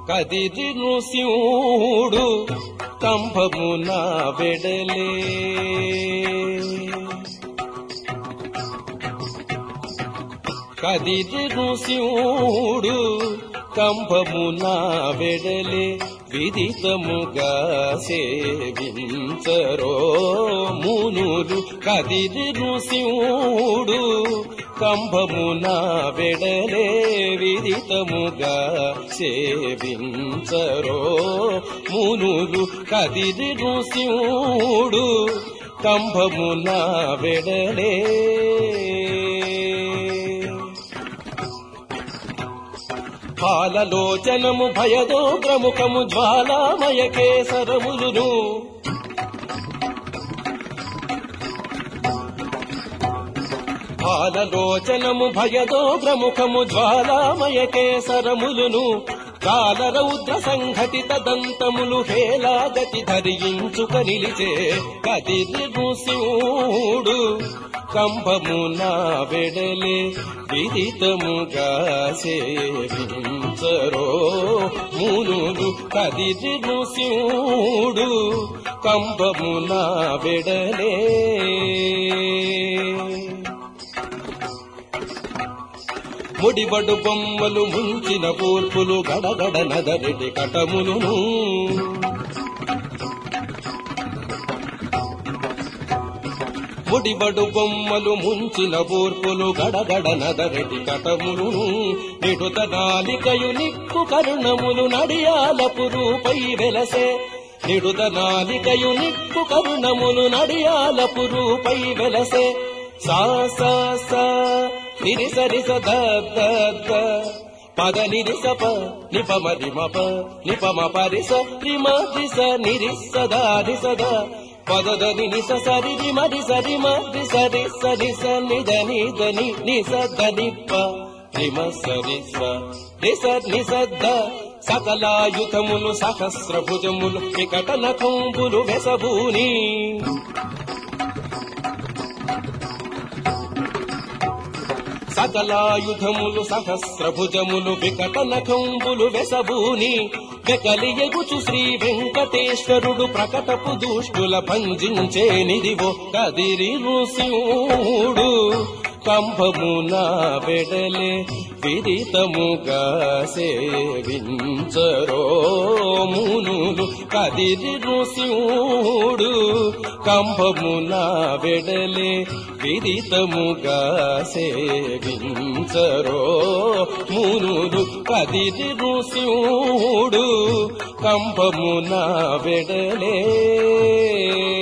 కదిరి నృసింహుడు కంభమున వెడలే కదిరి నృసింహుడు కంభమున వెడలే విదితముగా సేవించరో మునులు కదిరి నృసింహుడు కంభమున వెడలే విదితముగా సేవించరో మునులు కదిరి నృసింహుడు కంభమున వెడలే పాలలోచనము భయదోగ్రముఖము జ్వాలామయ కేసరములును పాలలోచనము భయదోగ్రముఖము జ్వాలామయ కేసరములును కాలరౌద్ర సంఘటిత దంతములు హేలాగతి ధరించుక నిలిచే కదిరి నృసింహుడు కంభమున వెడలే విదితముగా సేవించరో మునులు కదిరి నృసింహుడు కంభమున వెడలే ముడిబడు బొమ్మలు ముంచిన కూర్పులు గడగడ నదరిటి కటములును ముడిబడు బొమ్మలు ముంచిన బూర్పులు గడగడ నదరటి కటములును నిడుత నాలికయు నిక్కు కరుణములు నడియాలపు రూపై వెలసే నిడుత నాలికయు నిక్కు కరుణములు నడియాలపు రూపై వెలసే సా సా సా నిరి సరి స ద ద ద పద నిరి స ప నిప మరి మప నిప మ పరి స రిమ రి స నిరి స ద రి స ద పదదని నిస సరి రి మరి సరి మరి సరి సరి స నిద నిద ని ని స ద ని ప రిమ సరి స రి స ని స ద సకలాయుధములు సహస్రభుజములు వికట నఖంబులు వెసభూని సకలాయుధములు సహస్రభుజములు వికట నఖంబులు వెసభూని వెకలి ఎగుచు శ్రీ వెంకటేశ్వరుడు ప్రకటపు దుష్టుల భంజించే నిదివో కదిరి నృసింహుడు కంభమున వెడలే విదితముగా సేవించరో మునులు కదిరి నృసింహుడు కంభమున వెడలే విదితముగా సేవించరో మునులు కదిరి నృసింహుడు కంభమున వెడలే